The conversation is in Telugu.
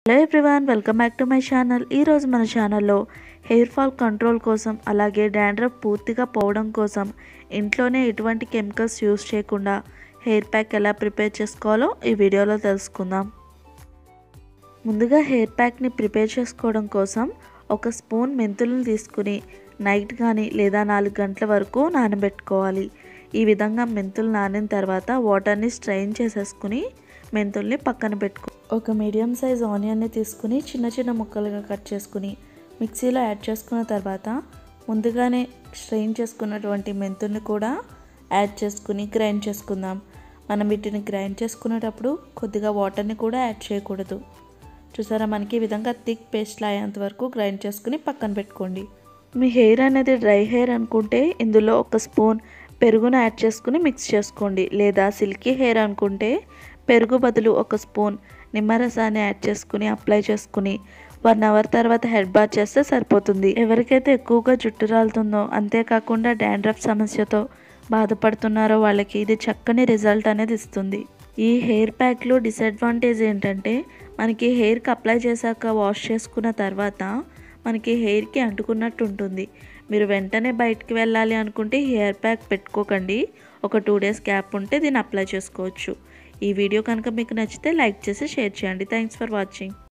hello everyone welcome back to my channel ఈరోజు మన ఛానల్లో హెయిర్ ఫాల్ కంట్రోల్ కోసం అలాగే డాండ్రఫ్ పూర్తిగా పోవడం కోసం ఇంట్లోనే ఎటువంటి కెమికల్స్ యూస్ చేయకుండా హెయిర్ ప్యాక్ ఎలా ప్రిపేర్ చేసుకోవాలో ఈ వీడియోలో తెలుసుకుందాం ముందుగా హెయిర్ ప్యాక్ని ప్రిపేర్ చేసుకోవడం కోసం ఒక స్పూన్ మెంతులను తీసుకుని నైట్ కానీ లేదా నాలుగు గంటల వరకు నానబెట్టుకోవాలి ఈ విధంగా మెంతులు నానిన తర్వాత వాటర్ని స్ట్రెయిన్ చేసేసుకుని మెంతుల్ని పక్కన పెట్టుకో ఒక మీడియం సైజ్ ఆనియన్ని తీసుకుని చిన్న చిన్న ముక్కలుగా కట్ చేసుకుని మిక్సీలో యాడ్ చేసుకున్న తర్వాత ముందుగానే స్ట్రెయిన్ చేసుకున్నటువంటి మెంతుల్ని కూడా యాడ్ చేసుకుని గ్రైండ్ చేసుకుందాం మనం వీటిని గ్రైండ్ చేసుకునేటప్పుడు కొద్దిగా వాటర్ని కూడా యాడ్ చేయకూడదు చూసారా మనకి ఈ విధంగా థిక్ పేస్ట్ అయ్యేంత వరకు గ్రైండ్ చేసుకుని పక్కన పెట్టుకోండి మీ హెయిర్ అనేది డ్రై హెయిర్ అనుకుంటే ఇందులో ఒక స్పూన్ పెరుగును యాడ్ చేసుకుని మిక్స్ చేసుకోండి లేదా సిల్కీ హెయిర్ అనుకుంటే పెరుగు బదులు ఒక స్పూన్ నిమ్మరసాన్ని యాడ్ చేసుకుని అప్లై చేసుకుని వన్ అవర్ తర్వాత హెడ్ బాత్ చేస్తే సరిపోతుంది ఎవరికైతే ఎక్కువగా జుట్టు రాలుతుందో అంతేకాకుండా డాండ్రఫ్ సమస్యతో బాధపడుతున్నారో వాళ్ళకి ఇది చక్కని రిజల్ట్ అనేది ఇస్తుంది ఈ హెయిర్ ప్యాక్లో డిసడ్వాంటేజ్ ఏంటంటే మనకి హెయిర్కి అప్లై చేశాక వాష్ చేసుకున్న తర్వాత మనకి హెయిర్కి అంటుకున్నట్టు ఉంటుంది మీరు వెంటనే బయటికి వెళ్ళాలి అనుకుంటే హెయిర్ ప్యాక్ పెట్టుకోకండి ఒక టూ డేస్ గ్యాప్ ఉంటే దీన్ని అప్లై చేసుకోవచ్చు ఈ వీడియో కనుక మీకు నచ్చితే లైక్ చేసి షేర్ చేయండి థ్యాంక్స్ ఫర్ వాచింగ్